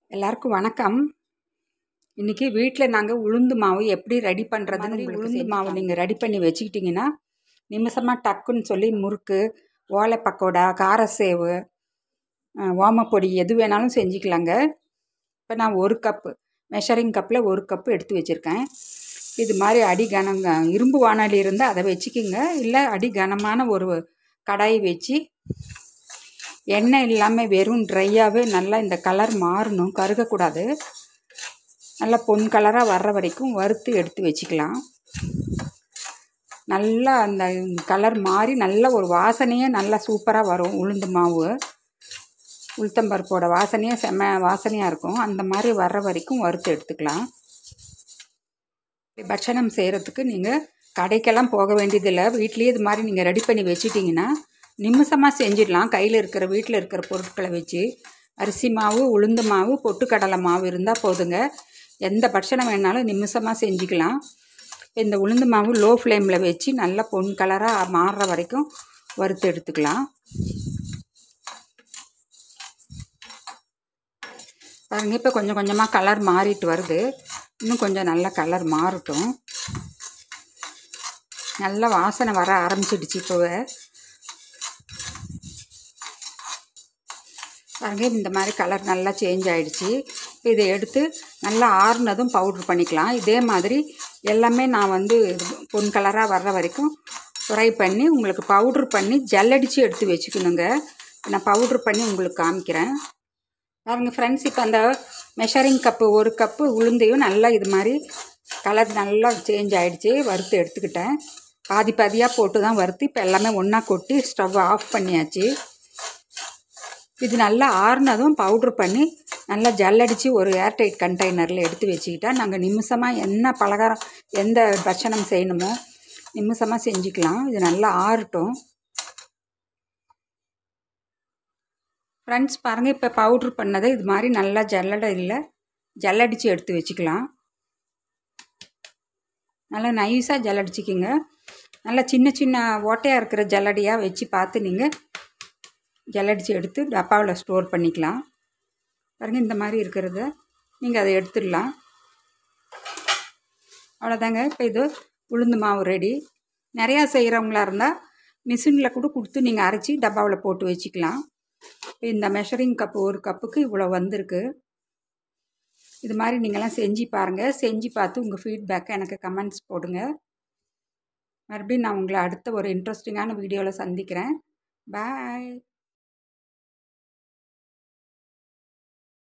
எல்லாருக்கும் வணக்கம் இன்றைக்கி வீட்டில் நாங்கள் உளுந்து மாவு எப்படி ரெடி பண்ணுறதுன்னு உங்களுக்கு உளுந்து செஞ்சு மாவு நீங்கள் ரெடி பண்ணி வச்சுக்கிட்டிங்கன்னா நிமிஷமாக டக்குன்னு சொல்லி முறுக்கு ஓலை பக்கோடா காரசேவு அஹ், ஓமப்பொடி எது வேணாலும் செஞ்சுக்கலாங்க இப்போ நான் ஒரு கப்பு மெஷரிங் கப்பில் ஒரு கப்பு எடுத்து வச்சுருக்கேன் இது மாதிரி அடி கனம் இரும்பு வானொலி இருந்தால் அதை வச்சுக்கிங்க இல்லை அடி கனமான ஒரு கடாய் வச்சு எண்ணெய் இல்லாமல் வெறும் ட்ரையாகவே நல்லா இந்த கலர் மாறணும் கருகக்கூடாது நல்லா பொன் கலராக வர்ற வரைக்கும் வறுத்து எடுத்து வச்சுக்கலாம் நல்லா அந்த கலர் மாறி நல்ல ஒரு வாசனையே நல்லா சூப்பராக வரும் உளுந்து மாவு உளுத்தம்பருப்போட வாசனையே செம்ம வாசனையாக இருக்கும் அந்த மாதிரி வர்ற வரைக்கும் வறுத்து எடுத்துக்கலாம் பட்சணம் செய்கிறதுக்கு நீங்கள் கடைக்கெல்லாம் போக வேண்டியதில்லை வீட்லேயே இது மாதிரி நீங்கள் ரெடி பண்ணி வச்சிட்டிங்கன்னா நிமிஷமாக செஞ்சிடலாம் கையில் இருக்கிற வீட்டில் இருக்கிற பொருட்களை வச்சு அரிசி மாவு உளுந்து மாவு பொட்டுக்கடலை மாவு இருந்தால் போதுங்க எந்த பட்சணம் வேணாலும் நிமிஷமாக செஞ்சுக்கலாம் இந்த உளுந்து மாவு லோ ஃப்ளேமில் வச்சு நல்லா பொன் கலராக மாறுற வரைக்கும் வறுத்து எடுத்துக்கலாம் பாருங்க இப்போ கொஞ்சம் கொஞ்சமாக கலர் மாறிட்டு வருது இன்னும் கொஞ்சம் நல்ல கலர் மாறட்டும் நல்ல வாசனை வர ஆரம்பிச்சிடுச்சு இப்போவே பாருங்க இந்த மாதிரி கலர் நல்லா சேஞ்ச் ஆகிடுச்சு இதை எடுத்து நல்லா ஆறுனதும் பவுட்ரு பண்ணிக்கலாம் இதே மாதிரி எல்லாமே நான் வந்து பொன் கலராக வர்ற வரைக்கும் ஃப்ரை பண்ணி உங்களுக்கு பவுட்ரு பண்ணி ஜல்லடிச்சு எடுத்து வச்சுக்கணுங்க நான் பவுட்ரு பண்ணி உங்களுக்கு காமிக்கிறேன் பாருங்க ஃப்ரெண்ட்ஸ் இப்போ அந்த மெஷரிங் கப்பு ஒரு கப்பு உளுந்தையும் நல்லா இது மாதிரி கலர் நல்லா சேஞ்ச் ஆகிடுச்சு வறுத்து எடுத்துக்கிட்டேன் பாதி பாதியாக போட்டு தான் வறுத்து இப்போ எல்லாமே ஒன்றா கொட்டி ஸ்டவ் ஆஃப் பண்ணியாச்சு இது நல்லா ஆறுனதும் பவுட்ரு பண்ணி நல்லா ஜல்லடிச்சு ஒரு ஏர்டைட் கண்டெய்னரில் எடுத்து வச்சுக்கிட்டா நாங்கள் நிமிஷமாக என்ன பலகாரம் எந்த பட்சணம் செய்யணுமோ நிமிஷமாக செஞ்சுக்கலாம் இது நல்லா ஆறட்டும் ஃப்ரெண்ட்ஸ் பாருங்கள் இப்போ பவுட்ரு பண்ணதை இது மாதிரி நல்லா ஜல்லடை இல்லை ஜல்லடிச்சு எடுத்து வச்சுக்கலாம் நல்லா நைஸாக ஜல்லடிச்சிக்கிங்க நல்லா சின்ன சின்ன ஓட்டையாக இருக்கிற ஜல்லடியாக வச்சு பார்த்து நீங்கள் ஜல்லடிச்சு எடுத்து டப்பாவில் ஸ்டோர் பண்ணிக்கலாம் பாருங்கள் இந்த மாதிரி இருக்கிறத நீங்கள் அதை எடுத்துடலாம் அவ்வளோதாங்க இப்போ இது உளுந்து மாவு ரெடி நிறையா செய்கிறவங்களா இருந்தால் மிஷினில் கூட கொடுத்து நீங்கள் அரைச்சி டப்பாவில் போட்டு வச்சுக்கலாம் இப்போ இந்த மெஷரிங் கப்பு ஒரு கப்புக்கு இவ்வளோ வந்திருக்கு இது மாதிரி நீங்களாம் செஞ்சு பாருங்கள் செஞ்சு பார்த்து உங்கள் ஃபீட்பேக்கை எனக்கு கமெண்ட்ஸ் போடுங்க மறுபடியும் நான் உங்களை அடுத்த ஒரு இன்ட்ரெஸ்டிங்கான வீடியோவில் சந்திக்கிறேன் பாய்